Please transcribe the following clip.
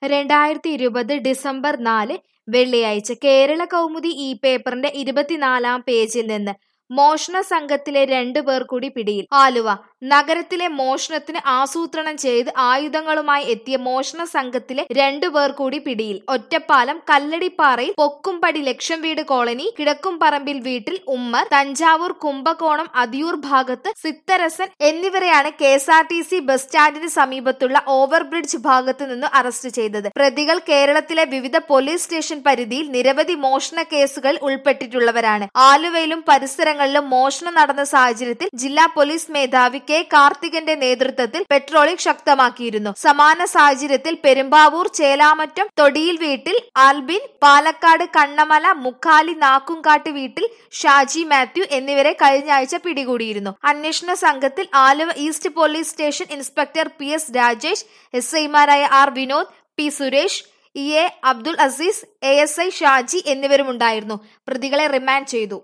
രണ്ടായിരത്തി ഇരുപത് ഡിസംബർ നാല് വെള്ളിയാഴ്ച കേരള കൗമുദി ഈ പേപ്പറിന്റെ ഇരുപത്തിനാലാം പേജിൽ നിന്ന് മോഷണ സംഘത്തിലെ രണ്ടു പേർ കൂടി പിടിയിൽ ആലുവ നഗരത്തിലെ മോഷണത്തിന് ആസൂത്രണം ചെയ്ത് ആയുധങ്ങളുമായി എത്തിയ മോഷണ സംഘത്തിലെ രണ്ടു പേർ കൂടി പിടിയിൽ ഒറ്റപ്പാലം കല്ലടിപ്പാറയിൽ പൊക്കുംപടി ലക്ഷം വീട് കോളനി കിഴക്കുംപറമ്പിൽ വീട്ടിൽ ഉമ്മർ തഞ്ചാവൂർ കുംഭകോണം അതിയൂർ ഭാഗത്ത് സിത്തരസൻ എന്നിവരെയാണ് K S R T C bus സ്റ്റാൻഡിന് സമീപത്തുള്ള ഓവർബ്രിഡ്ജ് ഭാഗത്ത് നിന്ന് അറസ്റ്റ് ചെയ്തത് പ്രതികൾ കേരളത്തിലെ വിവിധ പോലീസ് സ്റ്റേഷൻ പരിധിയിൽ നിരവധി മോഷണ കേസുകൾ ഉൾപ്പെട്ടിട്ടുള്ളവരാണ് ആലുവയിലും പരിസരങ്ങളിലും മോഷണം നടന്ന സാഹചര്യത്തിൽ ജില്ലാ പോലീസ് മേധാവി കെ കാർത്തികന്റെ നേതൃത്വത്തിൽ പെട്രോളിംഗ് ശക്തമാക്കിയിരുന്നു സമാന സാഹചര്യത്തിൽ പെരുമ്പാവൂർ ചേലാമറ്റം തൊടിയിൽ വീട്ടിൽ ആൽബിൻ പാലക്കാട് കണ്ണമല മുക്കാലി നാക്കുംകാട്ട് വീട്ടിൽ ഷാജി മാത്യു എന്നിവരെ കഴിഞ്ഞ ആഴ്ച പിടികൂടിയിരുന്നു അന്വേഷണ സംഘത്തിൽ Aluva east police station inspector P S Rajesh S ഐമാരായ R Vinod P Suresh E A Abdul Aziz A S I Shaji എന്നിവരുമുണ്ടായിരുന്നു പ്രതികളെ റിമാൻഡ് ചെയ്തു